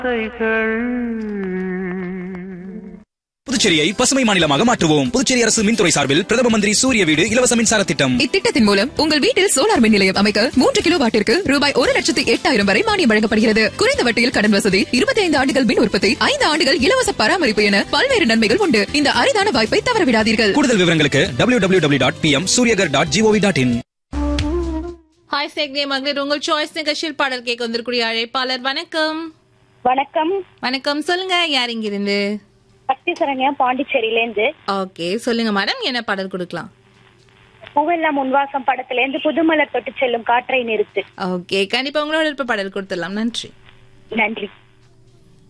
புதுச்சேரியை பசுமை மாநிலமாக மாற்றுவோம் புதுச்சேரி அரசு மின்துறை சார்பில் பிரதம மந்திரி சூரிய வீடு இலவச மின்சார திட்டம் இத்திட்டத்தின் மூலம் உங்கள் வீட்டில் சோலார் மின் நிலையம் அமைக்க மூன்று கிலோ வாட்டிற்கு ரூபாய் ஒரு லட்சத்து எட்டாயிரம் வரை மானியம் வழங்கப்படுகிறது குறைந்த வட்டியில் கடன் வசதி இருபத்தி ஐந்து ஆண்டுகள் மின் உற்பத்தி ஐந்து ஆண்டுகள் இலவச பராமரிப்பு என பல்வேறு நன்மைகள் உண்டு இந்த அரிதான வாய்ப்பை தவறவிடாதீர்கள் கூடுதல் விவரங்களுக்கு W W W dot P M Suryaghar dot G O V dot in hi சேக்னே மகளிர் உங்கள் சாய்ஸ் நிகழ்ச்சியில் பாடல் கேட்க வந்திருக்கூடிய அழைப்பாளர் வணக்கம் வணக்கம் வணக்கம் சொல்லுங்க யார் இங்கிருந்து சக்தி சரண்யா பாண்டிச்சேரியிலேருந்து ஓகே சொல்லுங்க மேடம் என்ன பாடல் கொடுக்கலாம் பூவெல்லாம் முன்வாசம் படத்திலேருந்து புதுமலர் தொட்டு செல்லும் காற்றை நிறுத்து ஓகே கண்டிப்பா உங்களோட விருப்ப பாடல் கொடுத்துடலாம் நன்றி நன்றி